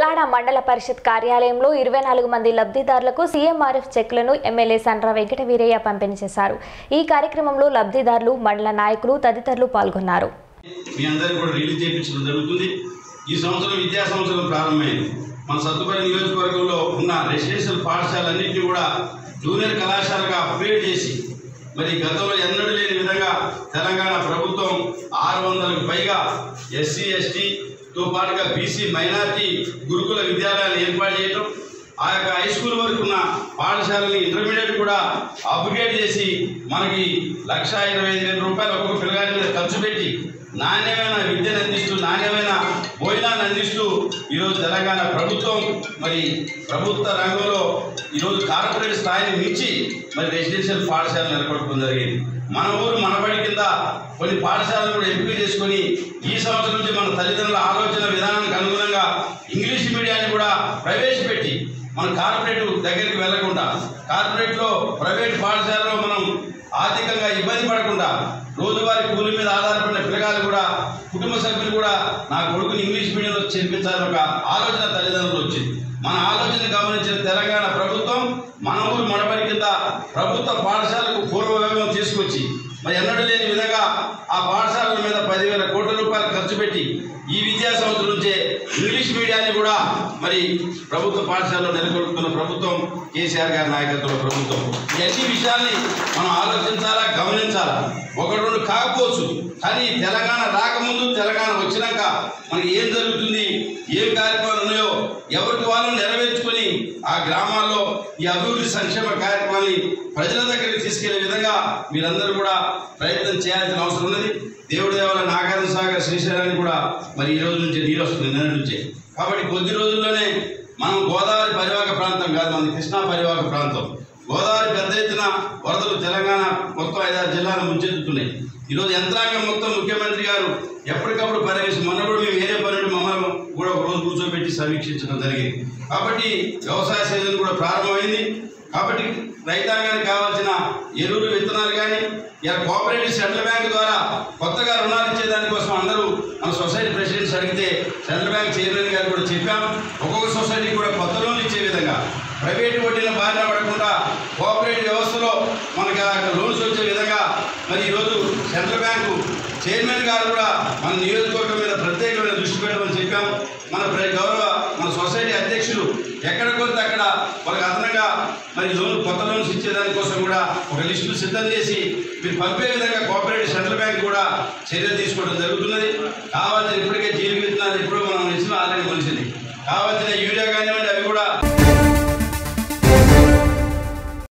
కోలాడ మండల పరిషత్ కార్యాలయంలో ఇరవై నాలుగు మంది లబ్ధిదారులకు సీఎంఆర్ఎఫ్ చెక్లను ఎమ్మెల్యే సండ్ర వెంకట వీరయ్య పంపిణీ చేశారు ఈ కార్యక్రమంలో లబ్ధిదారులు మండల నాయకులు తదితరులు పాల్గొన్నారు మీ అందరికీ కూడా రిలీజ్ చేయించడం జరుగుతుంది ఈ సంవత్సరం విద్యా సంవత్సరం ప్రారంభమైంది మన సత్తుపల్లి నియోజకవర్గంలో ఉన్న రెసిడెన్షియల్ పాఠశాలన్నింటినీ కూడా జూనియర్ కళాశాలగా అప్గ్రేడ్ చేసి మరి గతంలో ఎన్నడూ లేని విధంగా తెలంగాణ ప్రభుత్వం ఆరు వందలకు పైగా ఎస్సీ ఎస్టీతో పాటుగా బీసీ మైనార్టీ గురుకుల విద్యాలయాలు ఏర్పాటు చేయడం ఆ యొక్క హై స్కూల్ వరకు ఉన్న పాఠశాలని ఇంటర్మీడియట్ కూడా అప్గ్రేడ్ చేసి మనకి లక్ష ఇరవై ఐదు వేల రూపాయలు ఒక్కొక్క పిల్లగాడి మీద ఖర్చు పెట్టి నాణ్యమైన విద్యను అందిస్తూ నాణ్యమైన భోజనాన్ని అందిస్తూ ఈరోజు తెలంగాణ ప్రభుత్వం మరి ప్రభుత్వ రంగంలో ఈరోజు కార్పొరేట్ స్థాయిని మించి మరి రెసిడెన్షియల్ పాఠశాలను నెలకొల్పడం జరిగింది మన ఊరు మనబడి కింద కొన్ని పాఠశాలను కూడా ఎంపిక చేసుకొని ఈ సంవత్సరం నుంచి మన తల్లిదండ్రుల ఆలోచన విధానానికి అనుగుణంగా ఇంగ్లీష్ మీడియాన్ని కూడా ప్రవేశపెట్టి మన కార్పొరేట్ దగ్గరికి వెళ్లకుండా కార్పొరేట్లో ప్రైవేట్ పాఠశాలలో మనం ఆర్థికంగా ఇబ్బంది పడకుండా రోజువారీ కూలి మీద ఆధారపడిన పిల్లగాలు కూడా కుటుంబ సభ్యులు కూడా నా కొడుకుని ఇంగ్లీష్ మీడియంలో చేర్పించాలని ఒక ఆలోచన తల్లిదండ్రులు వచ్చింది మన ఆలోచన గమనించిన తెలంగాణ ప్రభుత్వం మన ఊరు మడబడి కింద ప్రభుత్వ పాఠశాలకు పూర్వ వైభవం తీసుకొచ్చి మరి ఎన్నడూ లేని విధంగా ఆ పాఠశాలల మీద పదివేల కోట్ల రూపాయలు ఖర్చు పెట్టి ఈ విద్యా సంవత్సరం నుంచే ఇంగ్లీష్ మీడియాన్ని కూడా మరి ప్రభుత్వ పాఠశాలలో నెలకొల్పుతున్న ప్రభుత్వం కేసీఆర్ గారి నాయకత్వంలో ప్రభుత్వం ఈ అన్ని విషయాల్ని మనం ఆలోచించాలా గమనించాలా ఒకటి రెండు కాకపోవచ్చు కానీ తెలంగాణ రాకముందు తెలంగాణ వచ్చినాక మనకి ఏం జరుగుతుంది ఏం కార్యక్రమాలు ఉన్నాయో ఎవరికి వాళ్ళు నెరవేర్చుకొని ఆ గ్రామాల్లో ఈ అభివృద్ధి సంక్షేమ కార్యక్రమాన్ని ప్రజల దగ్గరికి తీసుకెళ్లే విధంగా మీరందరూ కూడా ప్రయత్నం చేయాల్సిన అవసరం ఉన్నది దేవుడి దేవాల నాగార్జున సాగర్ శ్రీశైలానికి కూడా మరి ఈ రోజు నుంచి నీరు వస్తుంది నిన్న నుంచే కాబట్టి కొద్ది రోజుల్లోనే మనం గోదావరి పరివాహక ప్రాంతం కాదు మనది కృష్ణా పరివాహక ప్రాంతం గోదావరి పెద్ద ఎత్తున వరదలు తెలంగాణ మొత్తం ఐదారు జిల్లాలు ముంచెత్తుతున్నాయి ఈరోజు యంత్రాంగం మొత్తం ముఖ్యమంత్రి గారు ఎప్పటికప్పుడు పర్యవేక్షణ మొన్న కూడా మేము వేరే పనులు మమ్మల్ని కూడా ఒక రోజు కూర్చోబెట్టి సమీక్షించడం జరిగింది కాబట్టి వ్యవసాయ సీజన్ కూడా ప్రారంభమైంది కాబట్టి రైతాంగానికి కావాల్సిన ఎరువులు విత్తనాలు కానీ ఇలా కోఆపరేటివ్ సెంట్రల్ బ్యాంక్ ద్వారా కొత్తగా రుణాలు ఇచ్చే దానికోసం అందరూ మన సొసైటీ ప్రెసిడెంట్స్ అడిగితే సెంట్రల్ బ్యాంక్ చైర్మన్ గారు కూడా చెప్పాం ఒక్కొక్క సొసైటీకి కూడా కొత్త లోన్లు ఇచ్చే విధంగా ప్రైవేట్ వడ్డీల బారిన పడకుండా కోఆపరేటివ్ వ్యవస్థలో మనకి ఆ లోన్స్ వచ్చే విధంగా మరి ఈరోజు సెంట్రల్ బ్యాంకు చైర్మన్ గారు కూడా మన నియోజకవర్గం మీద ప్రత్యేకమైన దృష్టి పెట్టమని చెప్పాం మన ప్ర- గౌరవ మన సొసైటీ అధ్యక్షులు ఎక్కడ కొడితే అక్కడ వాళ్ళకి అదనంగా మరి లోన్ కొత్త లోన్స్ ఇచ్చేదానికోసం కూడా ఒక లిస్టు సిద్ధం చేసి మీరు పంపే విధంగా కోఆపరేటివ్ సెంట్రల్ బ్యాంక్ కూడా చర్యలు తీసుకోవడం జరుగుతున్నది కావాల్సిన ఇప్పటికే జీవి విత్తనాలు ఇప్పుడు మనం ఇచ్చిన ఆల్రెడీ మొలిసింది కావాల్సిన యూరియా కానివ్వండి